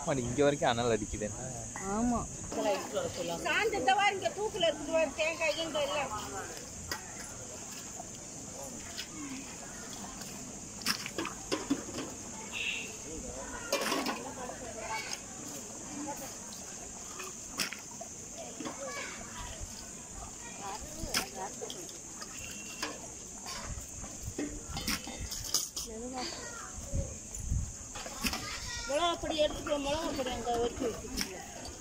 மாடி இங்க வரைக்கும் அனல் அடிக்குது என்ன ஆமா சாந்து இந்த வாரம் இங்க தூக்குல இருக்குது வாரு தேங்காய் இங்க எல்லாம் மிளகா பொடி எடுத்துக்கோ மிளகா பொடி அங்கே வச்சு வச்சுக்கோங்க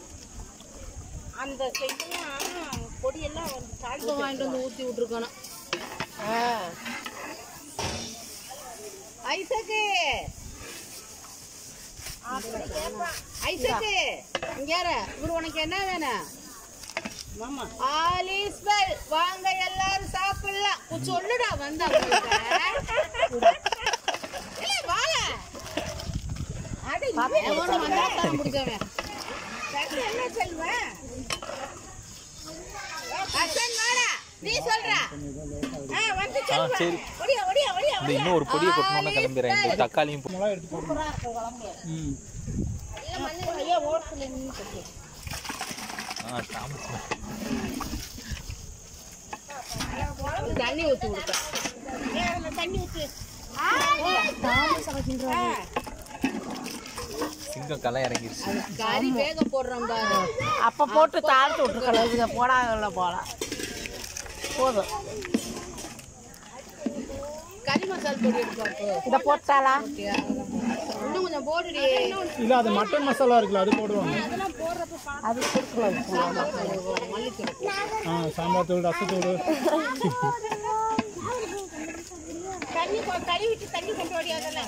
அந்த செங்கெல்லாம் பொடியெல்லாம் வந்து தாழ்ந்து வாங்கிட்டு வந்து ஊற்றி விட்ருக்கணும் ஐசக்கு ஐசக்கு இங்க யாரு இவரு உனக்கு என்ன வேணும் மாமா ஆல் இஸ் வெல் வாங்க எல்லாரும் சாப்பிடலாம் உன் சொல்லுடா வந்தா இல்ல வாழ அட எவனோ வந்தா தான் முடிஞ்சவன் என்ன சொல்லுவேன் அசன் வாடா நீ சொல்றா ஆ வந்து ஆ சரி ஒடியா ஒடியா ஒடியா இந்த இன்னும் ஒரு பொடியை கொட்டணும்னா கிளம்பிடுறேன் இந்த தக்காளியும் போ- மிளகா எடுத்து போடு ம் ஐயா ஓரத்துல நின்னு கொட்டு ஆ தாமஸ் தண்ணி ஊத்தி கொடுப்பேன் ஏன் அதுல தண்ணி ஊத்து சிங்கம் களை இறங்கிருச்சு கறி வேக போடுறோம் பாரு அப்ப போட்டு தாழ்த்து விட்டுருக்கலாம் இதுங்க போடாங்கல்ல போலாம் போதும் கறி மசாலா பொடி எடுப்பாப்பு இத போட்டாலா இன்னும் கொஞ்சம் போடுடி இல்ல அது மட்டன் மசாலா இருக்குல்ல அது போடுவாங்க அது கொடுக்கலாம் மல்லித்தூள் ஆ சாம்பார் தூள் ரசத்தூள் தண்ணி கொ- கறி விட்டு தண்ணி கொண்டு ஓடி அதெல்லாம்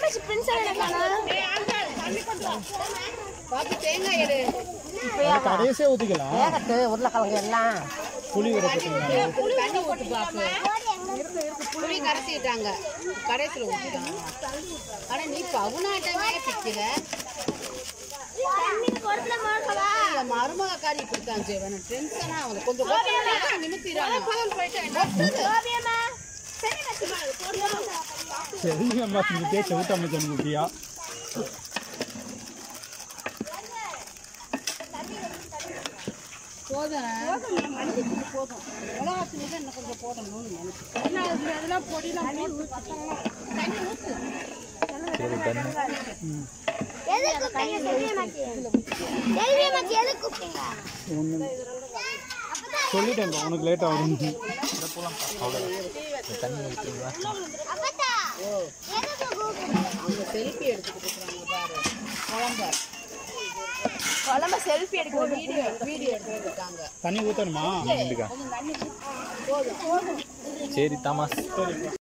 தண்ணி கொண்டு வா பாப்பி தேங்காய் எடு அது கடைசியே ஊற்றிக்கலாம் வேகட்டு உருளைக்கிழங்கு எல்லாம் புளி ஊற போட்டுக்கலாம் தண்ணி ஊத்து பாப்பு புளி கரைச்சிட்டாங்க கடைசியில் ஊற்றிட்டாங்க ஆனா நீ பவுனாட்டமே பிக்கிற இல்ல, மருமக காரி இப்படித்தான் செய்வேன் டென்ஷனா ஆகுது கொஞ்சம் கொஞ்சம் நிமித்திடுறாங்க சரி அம்மா செஞ்சுட்டே செவிட்டு அமைச்சன் குட்டியா போதும் மல்லித்தூள் போதும் மிளகாத்தூள் தான் இன்னும் கொஞ்சம் போடணும்னு நினைக்கிறேன் என்ன அதுல அதெல்லாம் பொடியெல்லாம் போட்டு பத்தலாம் தண்ணி ஊத்து சரி தண்ணி ஒன்று சொல்லிட்டேன் உனக்கு லேட் ஆகும் இந்த தண்ணி ஊற்றுங்களா அவங்க செல்ஃபி எடுத்துக்கிட்டு இருக்கிறாங்க பாரு குழம்ப குழம்பு செல்ஃபி எடுக்க வீடியோ வீடியோ எடுத்துட்டு இருக்காங்க தண்ணி ஊற்றணுமா சரி தாமாஸ்